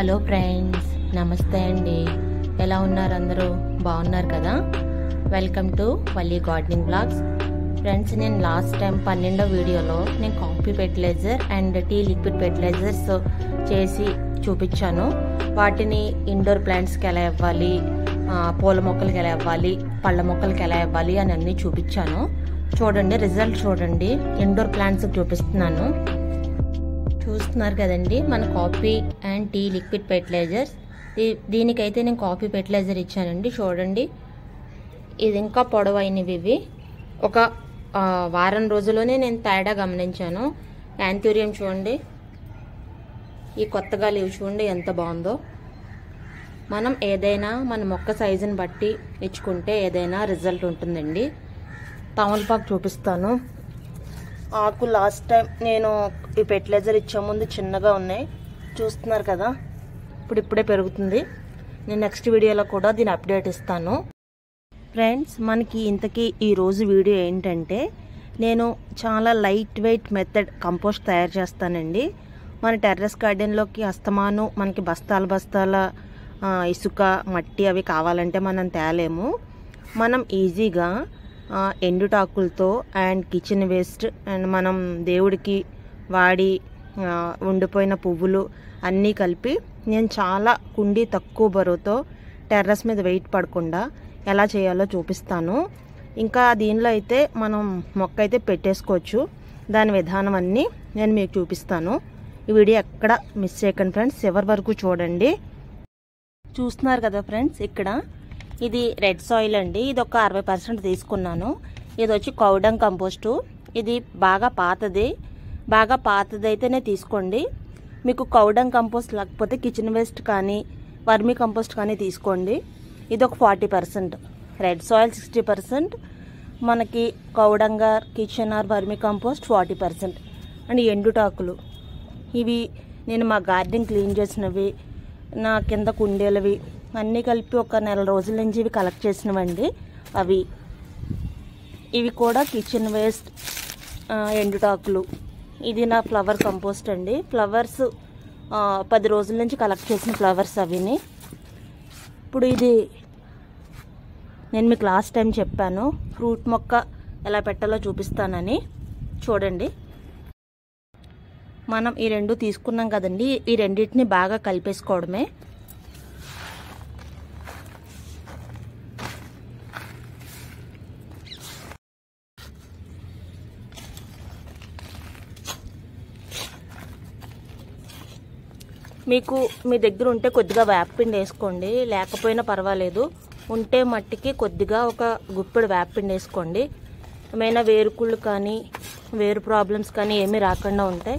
hello friends నమస్తే అండి ఎలా ఉన్నారు అందరూ బాగున్నారు కదా welcome to Valli gardening blogs friends నేను లాస్ట్ టైం పన్నెండో వీడియోలో నేను coffee fertiliser and tea liquid fertilisers చేసి చూపించాను వాటిని ఇండోర్ ప్లాంట్స్కి ఎలా ఇవ్వాలి ఆ, పూల మొక్కలకి ఎలా ఇవ్వాలి పళ్ళ మొక్కలకి ఎలా ఇవ్వాలి అని అన్నీ చూపించాను చూడండి రిజల్ట్ చూడండి ఇండోర్ ప్లాంట్స్కి చూపిస్తున్నాను చూస్తున్నారు కదండి మన coffee and tea liquid fertilisers దీ- దీనికైతే నేను కాఫీ ఫెర్టిలైజర్ ఇచ్చానండి చూడండి ఇది ఇంకా పొడవైనవి ఇవి ఒక ఆ, వారం రోజుల్లోనే నేను తేడా గమనించాను యాంథూరియం చూడండి ఈ కొత్తగా లీవ్ చూడండి ఎంత బాగుందో మనం ఏదైనా మన మొక్క సైజుని బట్టి ఇచ్చుకుంటే ఏదైనా రిజల్ట్ ఉంటుందండి తమలపాకు చూపిస్తాను ఆకు లాస్ట్ టైం నేను ఈ ఫెర్టిలైజర్ ఇచ్చే ముందు చిన్నగా ఉన్నాయి చూస్తున్నారు కదా ఇప్పుడు ఇప్పుడే పెరుగుతుంది నేను నెక్స్ట్ వీడియోలో కూడా దీని అప్డేట్ ఇస్తాను ఫ్రెండ్స్ మనకి ఇంతకీ ఈరోజు వీడియో ఏంటంటే నేను చాలా లైట్ వెయిట్ మెథడ్ కంపోస్ట్ తయారు చేస్తానండి మన టెర్రస్ గార్డెన్లోకి అస్తమాను మనకి బస్తాల బస్తాల ఆ, ఇసుక మట్టి అవి కావాలంటే మనం తేలేము మనం ఈజీగా ఆ, ఎండుటాకులతో అండ్ కిచెన్ వేస్ట్ అండ్ మనం దేవుడికి వాడి ఆ, ఉండిపోయిన పువ్వులు అన్నీ కలిపి నేను చాలా కుండీ తక్కువ బరువుతో టెర్రస్ మీద వెయిట్ పడకుండా ఎలా చేయాలో చూపిస్తాను ఇంకా దీనిలో అయితే మనం మొక్క అయితే పెట్టేసుకోవచ్చు దాని విధానం అన్నీ నేను మీకు చూపిస్తాను ఈ వీడియో ఎక్కడ మిస్ చేయకండి ఫ్రెండ్స్ చివరి వరకు చూడండి చూస్తున్నారు కదా ఫ్రెండ్స్ ఇక్కడ ఇది రెడ్ సాయిల్ అండి ఇది ఒక అరవై పర్సెంట్ తీసుకున్నాను ఇది వచ్చి కౌడం కంపోస్టు ఇది బాగా పాతది బాగా పాతది అయితేనే తీసుకోండి మీకు కౌడం కంపోస్ట్ లేకపోతే కిచెన్ వేస్ట్ కానీ వర్మీ కంపోస్ట్ కానీ తీసుకోండి ఇది ఒక forty percent red soil sixty percent మనకి కౌడంగా kitchen or vermicompost forty percent and ఎండుటాకులు ఇవి నేను మా గార్డెన్ క్లీన్ చేసినవి నా కింద కుండీలవి అన్నీ కలిపి ఒక నెల రోజుల నుంచి ఇవి కలెక్ట్ చేసినవండి అవి ఇవి కూడా కిచెన్ వేస్ట్ ఆ, ఎండుటాకులు ఇది నా ఫ్లవర్ కంపోస్ట్ అండి ఫ్లవర్స్ ఆ, పది రోజుల నుంచి కలెక్ట్ చేసిన ఫ్లవర్స్ అవిని ఇప్పుడు ఇది నేను మీకు లాస్ట్ టైం చెప్పాను ఫ్రూట్ మొక్క ఎలా పెట్టాలో చూపిస్తానని చూడండి మనం ఈ రెండు తీసుకున్నాం కదండి ఈ రెండింటిని బాగా కలిపేసుకోవడమే మీకు మీ దగ్గర ఉంటే కొద్దిగా వేపపిండి వేసుకోండి లేకపోయినా పర్వాలేదు ఉంటే మట్టికి కొద్దిగా ఒక గుప్పెడు వేపపిండి వేసుకోండి ఏమైనా వేరుకుళ్ళు కానీ వేరు ప్రాబ్లమ్స్ కానీ ఏమీ రాకుండా ఉంటాయి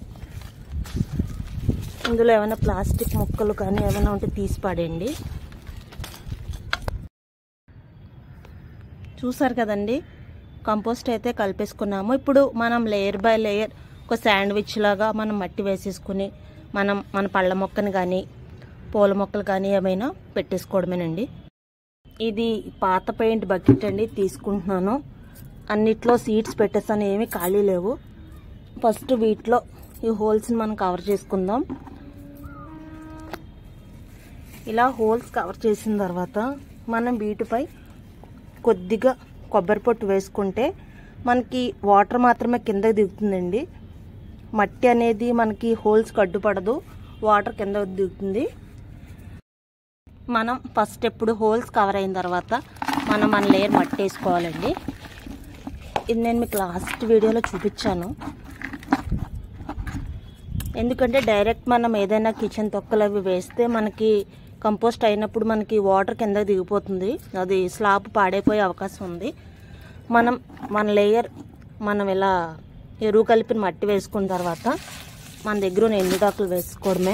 ఇందులో ఏమైనా ప్లాస్టిక్ ముక్కలు కానీ ఏమైనా ఉంటే తీసి పడేయండి చూసారు కదండి కంపోస్ట్ అయితే కలిపేసుకున్నాము ఇప్పుడు మనం లేయర్ బై లేయర్ ఒక శాండ్విచ్ లాగా మనం మట్టి వేసేసుకుని మనం మన పళ్ళ మొక్కని కానీ పూల మొక్కలు కానీ ఏమైనా పెట్టేసుకోవడమేనండి ఇది పాత పెయింట్ బకెట్ అండి తీసుకుంటున్నాను అన్నిట్లో సీడ్స్ పెట్టేస్తాను ఏమీ ఖాళీ లేవు ఫస్ట్ వీటిలో ఈ హోల్స్ని మనం కవర్ చేసుకుందాం ఇలా హోల్స్ కవర్ చేసిన తర్వాత మనం వీటిపై కొద్దిగా కొబ్బరి పొట్టు వేసుకుంటే మనకి వాటర్ మాత్రమే కిందకి దిగుతుందండి మట్టి అనేది మనకి హోల్స్ కడ్డుపడదు వాటర్ కింద దిగుతుంది మనం ఫస్ట్ ఎప్పుడు హోల్స్ కవర్ అయిన తర్వాత మనం మన లేయర్ మట్టి వేసుకోవాలండి ఇది నేను మీకు లాస్ట్ వీడియోలో చూపించాను ఎందుకంటే డైరెక్ట్ మనం ఏదైనా కిచెన్ తొక్కలు అవి వేస్తే మనకి కంపోస్ట్ అయినప్పుడు మనకి వాటర్ కింద దిగిపోతుంది అది స్లాబ్ పాడైపోయే అవకాశం ఉంది మనం మన లేయర్ మనం ఇలా ఎరువు కలిపిన మట్టి వేసుకున్న తర్వాత మన దగ్గర ఉన్న ఎండుటాకులు వేసుకోవడమే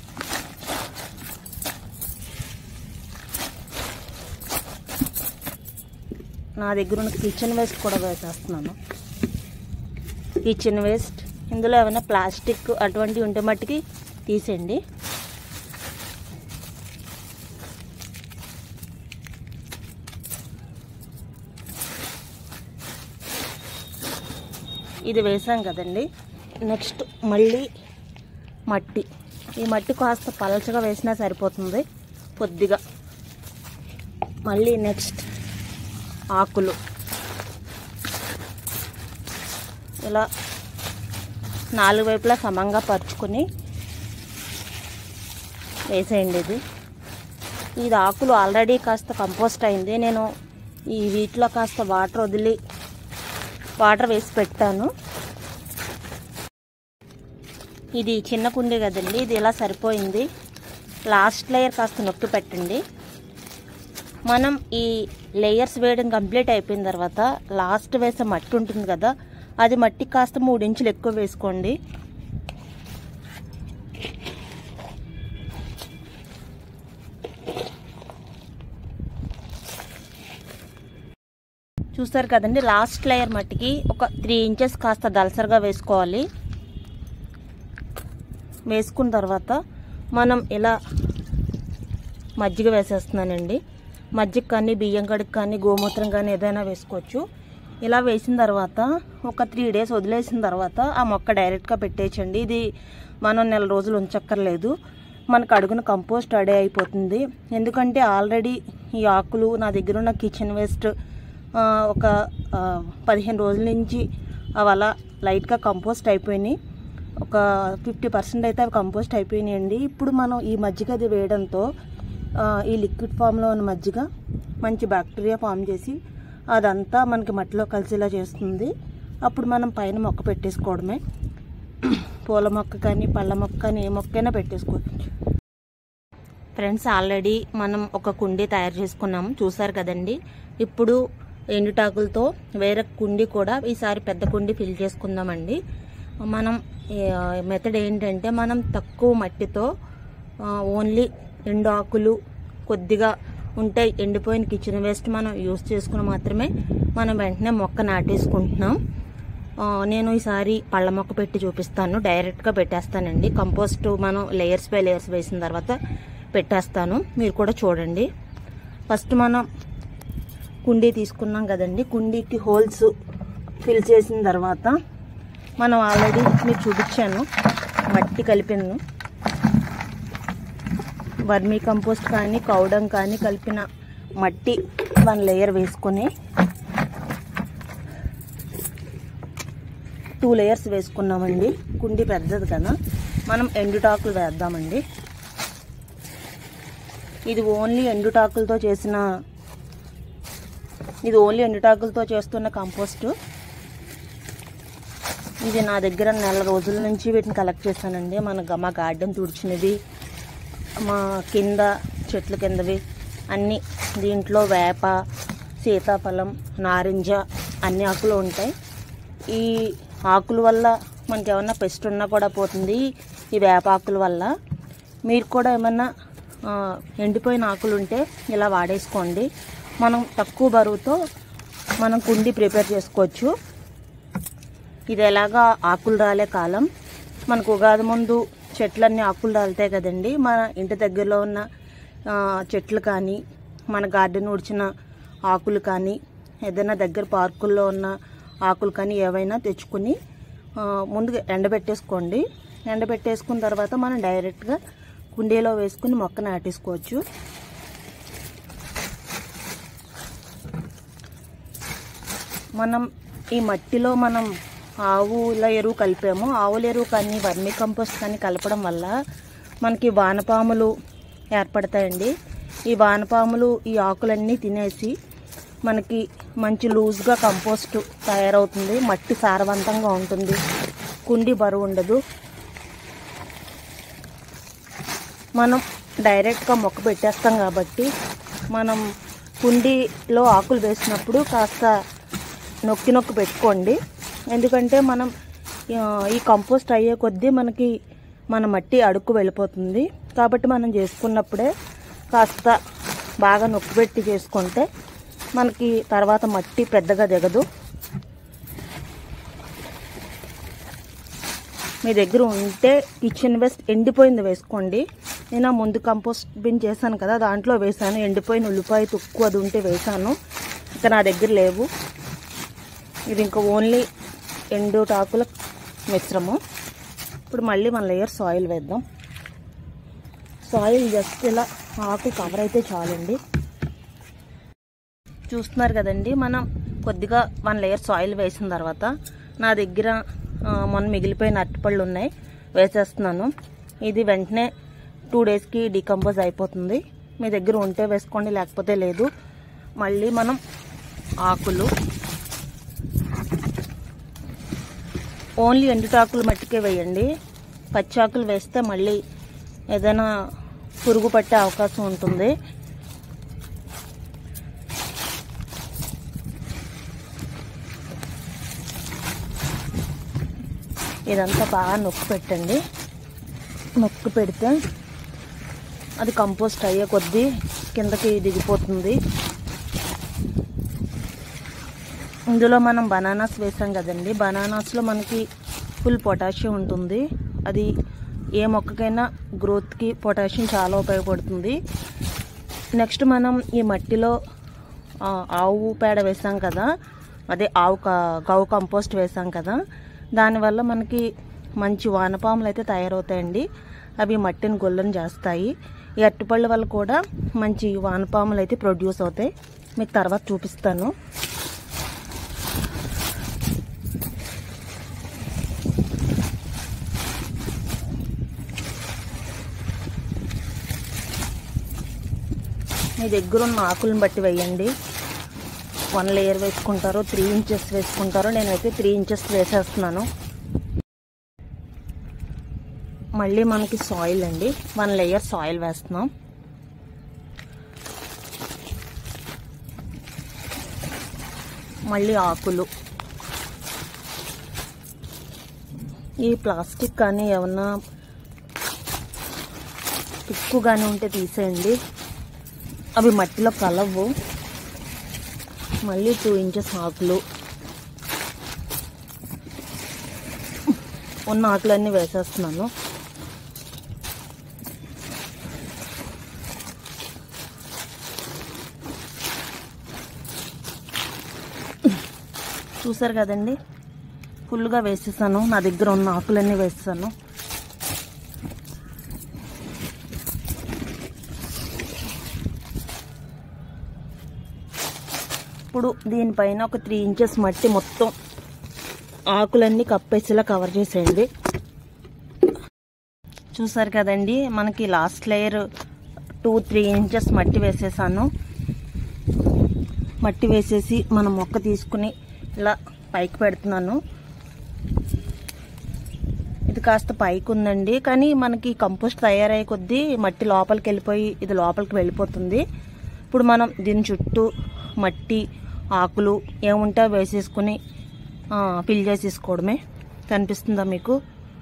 నా దగ్గర ఉన్న కిచెన్ వేస్ట్ కూడా వేసేస్తున్నాను కిచెన్ వేస్ట్ ఇందులో ఏమైనా ప్లాస్టిక్ అటువంటివి ఉంటే మట్టికి తీసేయండి ఇది వేసాం కదండి నెక్స్ట్ మళ్ళీ మట్టి ఈ మట్టి కాస్త పలచగా వేసినా సరిపోతుంది కొద్దిగా మళ్ళీ నెక్స్ట్ ఆకులు ఇలా నాలుగు వైపులా సమంగా పరుచుకొని వేసేయండి ఇది ఇది ఆకులు ఆల్రెడీ కాస్త కంపోస్ట్ అయింది నేను ఈ వీటిలో కాస్త వాటర్ వదిలి వాటర్ వేసి పెట్టాను ఇది చిన్న కుండీ కదండి ఇది ఇలా సరిపోయింది లాస్ట్ లేయర్ కాస్త నొక్కి పెట్టండి మనం ఈ లేయర్స్ వేయడం కంప్లీట్ అయిపోయిన తర్వాత లాస్ట్ వేసే మట్టి ఉంటుంది కదా అది మట్టి కాస్త మూడు ఇంచులు ఎక్కువ వేసుకోండి చూస్తారు కదండి లాస్ట్ లేయర్ మట్టికి ఒక త్రీ ఇంచెస్ కాస్త దలసరిగా వేసుకోవాలి వేసుకున్న తర్వాత మనం ఇలా మజ్జిగ వేసేస్తున్నానండి మజ్జిగ కానీ బియ్యం కడుగు కానీ గోమూత్రం కానీ ఏదైనా వేసుకోవచ్చు ఇలా వేసిన తర్వాత ఒక త్రీ డేస్ వదిలేసిన తర్వాత ఆ మొక్క డైరెక్ట్గా పెట్టేయచ్చండి ఇది మనం నెల రోజులు ఉంచక్కర్లేదు మనకు అడుగున కంపోస్ట్ రెడీ అయిపోతుంది ఎందుకంటే ఆల్రెడీ ఈ ఆకులు నా దగ్గర ఉన్న కిచెన్ వేస్ట్ ఒక ఆ, పదిహేను రోజుల నుంచి అవి అలా లైట్గా కంపోస్ట్ అయిపోయినాయి ఒక ఫిఫ్టీ పర్సెంట్ అయితే అవి కంపోస్ట్ అయిపోయినాయండి ఇప్పుడు మనం ఈ మజ్జిగ అది వేయడంతో ఆ, ఈ లిక్విడ్ ఫామ్లో ఉన్న మజ్జిగ మంచి బ్యాక్టీరియా ఫామ్ చేసి అదంతా మనకి మట్టిలో కలిసేలా చేస్తుంది అప్పుడు మనం పైన మొక్క పెట్టేసుకోవడమే పూల మొక్క కానీ పళ్ళ మొక్క కానీ ఏ మొక్కైనా పెట్టేసుకోవచ్చు ఫ్రెండ్స్ ఆల్రెడీ మనం ఒక కుండీ తయారు చేసుకున్నాము చూసారు కదండి ఇప్పుడు ఎండుటాకులతో వేరే కుండీ కూడా ఈసారి పెద్ద కుండీ ఫిల్ చేసుకుందామండి మనం మెథడ్ ఏంటంటే మనం తక్కువ మట్టితో ఆ, ఓన్లీ ఎండు ఆకులు కొద్దిగా ఉంటే ఎండిపోయిన కిచెన్ వేస్ట్ మనం యూస్ చేసుకుని మాత్రమే మనం వెంటనే మొక్క నాటేసుకుంటున్నాం ఆ, నేను ఈసారి పళ్ళ మొక్క పెట్టి చూపిస్తాను డైరెక్ట్గా పెట్టేస్తానండి కంపోస్ట్ మనం లేయర్స్ బై లేయర్స్ వేసిన తర్వాత పెట్టేస్తాను మీరు కూడా చూడండి ఫస్ట్ మనం కుండీ తీసుకున్నాం కదండి కుండీకి హోల్స్ ఫిల్ చేసిన తర్వాత మనం ఆల్రెడీ మీకు చూపించాను మట్టి కలిపాను వర్మీ కంపోస్ట్ కానీ కౌడం కానీ కలిపిన మట్టి వన్ లేయర్ వేసుకొని టూ లేయర్స్ వేసుకున్నామండి కుండీ పెద్దది కదా మనం ఎండుటాకులు వేద్దామండి ఇది ఓన్లీ ఎండుటాకులతో చేసిన ఇది ఓన్లీ ఎండుటాకులతో చేస్తున్న కంపోస్ట్ ఇది నా దగ్గర నెల రోజుల నుంచి వీటిని కలెక్ట్ చేశానండి మన గ- మా గార్డెన్ తుడిచినవి మా కింద చెట్ల కిందవి అన్నీ దీంట్లో వేప సీతాఫలం నారింజ అన్ని ఆకులు ఉంటాయి ఈ ఆకుల వల్ల మనకి ఏమన్నా పెస్ట్ ఉన్నా కూడా పోతుంది ఈ వేప ఆకుల వల్ల మీరు కూడా ఏమన్నా ఆ, ఎండిపోయిన ఆకులు ఉంటే ఇలా వాడేసుకోండి మనం తక్కువ బరువుతో మనం కుండి ప్రిపేర్ చేసుకోవచ్చు ఇది ఎలాగా ఆకులు రాలే కాలం మనకు ఉగాది ముందు చెట్లన్నీ ఆకులు రాలుతాయి కదండి మన ఇంటి దగ్గరలో ఉన్న ఆ, చెట్లు కానీ మన గార్డెన్ ఉడిచిన ఆకులు కానీ ఏదైనా దగ్గర పార్కుల్లో ఉన్న ఆకులు కానీ ఏవైనా తెచ్చుకుని ఆ, ముందుగా ఎండబెట్టేసుకోండి ఎండబెట్టేసుకున్న తర్వాత మనం డైరెక్ట్గా కుండీలో వేసుకుని మొక్క నాటేసుకోవచ్చు మనం ఈ మట్టిలో మనం ఆవుల ఎరువు కలిపాము ఆవుల ఎరువు కానీ వర్మి కంపోస్ట్ కానీ కలపడం వల్ల మనకి వానపాములు ఏర్పడతాయండి ఈ వానపాములు ఈ ఆకులన్నీ తినేసి మనకి మంచి లూజ్గా కంపోస్ట్ తయారవుతుంది మట్టి సారవంతంగా ఉంటుంది కుండి బరువు ఉండదు మనం డైరెక్ట్గా మొక్క పెట్టేస్తాం కాబట్టి మనం కుండీలో ఆకులు వేసినప్పుడు కాస్త నొక్కి నొక్కి పెట్టుకోండి ఎందుకంటే మనం ఆ, ఈ కంపోస్ట్ అయ్యే కొద్దీ మనకి మన మట్టి అడుక్కు వెళ్ళిపోతుంది కాబట్టి మనం చేసుకున్నప్పుడే కాస్త బాగా నొక్కి పెట్టి చేసుకుంటే మనకి తర్వాత మట్టి పెద్దగా దిగదు మీ దగ్గర ఉంటే కిచెన్ వేస్ట్ ఎండిపోయింది వేసుకోండి నేను ఆ ముందు కంపోస్ట్ బిన్ చేశాను కదా దాంట్లో వేసాను ఎండిపోయిన ఉల్లిపాయ తుక్కు అది ఉంటే వేసాను ఇంకా నా దగ్గర లేవు ఇది ఇంకా ఓన్లీ ఎండు టాకుల మిశ్రమం ఇప్పుడు మళ్ళీ మన లేయర్ సాయిల్ వేద్దాం సాయిల్ జస్ట్ ఇలా ఆకు కవర్ అయితే చాలండి చూస్తున్నారు కదండి మనం కొద్దిగా వన్ లేయర్ సాయిల్ వేసిన తర్వాత నా దగ్గర ఆ, మొన్న మిగిలిపోయిన అరటిపళ్ళు ఉన్నాయి వేసేస్తున్నాను ఇది వెంటనే టూ డేస్కి డికంపోజ్ అయిపోతుంది మీ దగ్గర ఉంటే వేసుకోండి లేకపోతే లేదు మళ్ళీ మనం ఆకులు ఓన్లీ ఎండుటాకులు మట్టికే వేయండి పచ్చాకులు వేస్తే మళ్ళీ ఏదైనా పురుగు పట్టే అవకాశం ఉంటుంది ఇదంతా బాగా నొక్కి పెట్టండి నొక్కి పెడితే అది కంపోస్ట్ అయ్యే కొద్దీ కిందకి దిగిపోతుంది ఇందులో మనం బనానాస్ వేసాం కదండి బనానాస్లో మనకి ఫుల్ పొటాషియం ఉంటుంది అది ఏ మొక్కకైనా గ్రోత్కి పొటాషియం చాలా ఉపయోగపడుతుంది నెక్స్ట్ మనం ఈ మట్టిలో ఆ, ఆవు పేడ వేసాం కదా అదే ఆవు క- గౌ కంపోస్ట్ వేసాం కదా దానివల్ల మనకి మంచి వానపాములు అయితే తయారవుతాయండి అవి మట్టిని గొల్లని చేస్తాయి ఈ అరటిపళ్ళ వల్ల కూడా మంచి వానపాములు అయితే ప్రొడ్యూస్ అవుతాయి మీకు తర్వాత చూపిస్తాను మీ దగ్గర ఉన్న ఆకులను బట్టి వేయండి వన్ లేయర్ వేసుకుంటారో త్రీ ఇంచెస్ వేసుకుంటారో నేనైతే త్రీ ఇంచెస్ వేసేస్తున్నాను మళ్ళీ మనకి సాయిల్ అండి వన్ లేయర్ సాయిల్ వేస్తున్నాం మళ్ళీ ఆకులు ఈ ప్లాస్టిక్ కానీ ఏమన్నా పిక్కు కానీ ఉంటే తీసేయండి అవి మట్టిలో కలవు మళ్ళీ టూ ఇంచెస్ ఆకులు ఉన్న ఆకులన్నీ వేసేస్తున్నాను చూసారు కదండి ఫుల్గా వేసేసాను నా దగ్గర ఉన్న ఆకులన్నీ వేసేసాను ఇప్పుడు దీనిపైన ఒక త్రీ ఇంచెస్ మట్టి మొత్తం ఆకులన్నీ కప్పేసేలా కవర్ చేసేయండి చూసారు కదండి మనకి last layer two three inches మట్టి వేసేసాను మట్టి వేసేసి మనం మొక్క తీసుకుని ఇలా పైకి పెడుతున్నాను ఇది కాస్త పైకి ఉందండి కానీ మనకి కంపోస్ట్ తయారయ్యే కొద్దీ మట్టి లోపలికి వెళ్ళిపోయి ఇది లోపలికి వెళ్ళిపోతుంది ఇప్పుడు మనం దీని చుట్టూ మట్టి ఆకులు ఏముంటే అవి వేసేసుకుని ఫిల్ చేసేసుకోవడమే కనిపిస్తుందా మీకు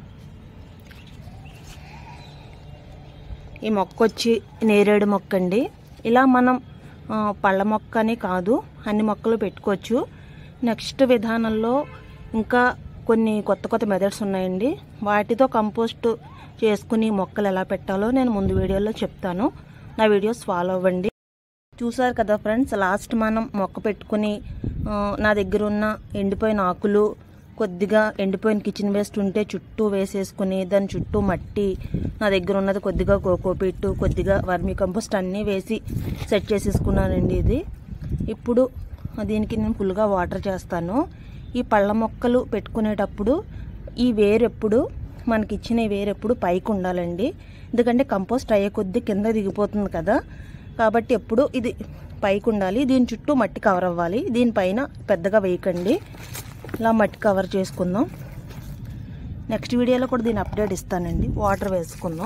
ఈ మొక్క వచ్చి నేరేడు మొక్క అండి ఇలా మనం ఆ, పళ్ళ మొక్క అని కాదు అన్ని మొక్కలు పెట్టుకోవచ్చు నెక్స్ట్ విధానంలో ఇంకా కొన్ని కొత్త కొత్త మెథడ్స్ ఉన్నాయండి వాటితో కంపోస్ట్ చేసుకుని మొక్కలు ఎలా పెట్టాలో నేను ముందు వీడియోలో చెప్తాను నా వీడియోస్ ఫాలో అవ్వండి చూసారు కదా ఫ్రెండ్స్ లాస్ట్ మనం మొక్క పెట్టుకుని ఆ, నా దగ్గర ఉన్న ఎండిపోయిన ఆకులు కొద్దిగా ఎండిపోయిన కిచెన్ వేస్ట్ ఉంటే చుట్టూ వేసేసుకుని దాని చుట్టూ మట్టి నా దగ్గర ఉన్నది కొద్దిగా కోకోపీట్ కొద్దిగా వర్మీ కంపోస్ట్ అన్నీ వేసి సెట్ చేసేసుకున్నానండి ఇది ఇప్పుడు దీనికి నేను ఫుల్గా వాటర్ చేస్తాను ఈ పళ్ళ మొక్కలు పెట్టుకునేటప్పుడు ఈ వేరు ఎప్పుడు మనకి ఇచ్చిన ఈ వేరు ఎప్పుడు పైకి ఉండాలండి ఎందుకంటే కంపోస్ట్ అయ్యే కొద్దీ కింద దిగిపోతుంది కదా కాబట్టి ఎప్పుడు ఇది పైకి ఉండాలి దీని చుట్టూ మట్టి కవర్ అవ్వాలి దీనిపైన పెద్దగా వేయకండి ఇలా మట్టి కవర్ చేసుకుందాం నెక్స్ట్ వీడియోలో కూడా దీని అప్డేట్ ఇస్తానండి వాటర్ వేసుకుందాం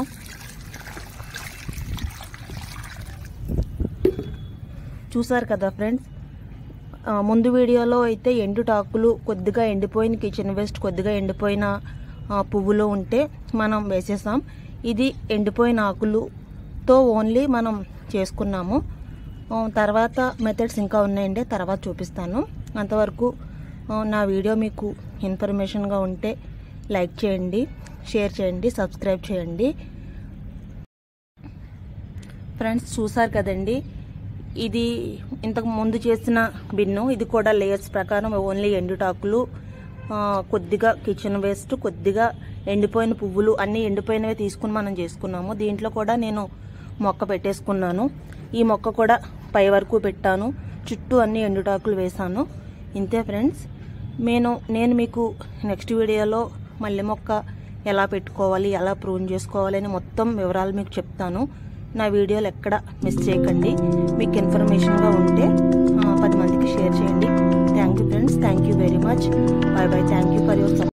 చూసారు కదా ఫ్రెండ్స్ ఆ, ముందు వీడియోలో అయితే ఎండుటాకులు కొద్దిగా ఎండిపోయిన కిచెన్ వేస్ట్ కొద్దిగా ఎండిపోయిన ఆ, పువ్వులు ఉంటే మనం వేసేసాం ఇది ఎండిపోయిన ఆకులుతో ఓన్లీ మనం చేసుకున్నాము ఆ, తర్వాత మెథడ్స్ ఇంకా ఉన్నాయండి తర్వాత చూపిస్తాను అంతవరకు ఆ, నా వీడియో మీకు ఇన్ఫర్మేషన్గా ఉంటే లైక్ చేయండి షేర్ చేయండి సబ్స్క్రైబ్ చేయండి ఫ్రెండ్స్ చూసారు కదండి ఇది ఇంతకు ముందు చేసిన బిన్ను ఇది కూడా లేయర్స్ ప్రకారం ఓన్లీ ఎండుటాకులు ఆ, కొద్దిగా కిచెన్ వేస్ట్ కొద్దిగా ఎండిపోయిన పువ్వులు అన్నీ ఎండిపోయినవే తీసుకుని మనం చేసుకున్నాము దీంట్లో కూడా నేను మొక్క పెట్టేసుకున్నాను ఈ మొక్క కూడా పై వరకు పెట్టాను చుట్టూ అన్ని ఎండుటాకులు వేశాను ఇంతే ఫ్రెండ్స్ నేను నేను మీకు నెక్స్ట్ వీడియోలో మల్లె మొక్క ఎలా పెట్టుకోవాలి ఎలా ప్రూన్ చేసుకోవాలి అని మొత్తం వివరాలు మీకు చెప్తాను నా వీడియోలు ఎక్కడ మిస్ చేయకండి మీకు ఇన్ఫర్మేషన్గా ఉంటే ఆ, పది మందికి షేర్ చేయండి thank you friends thank you very much bye bye thank you for your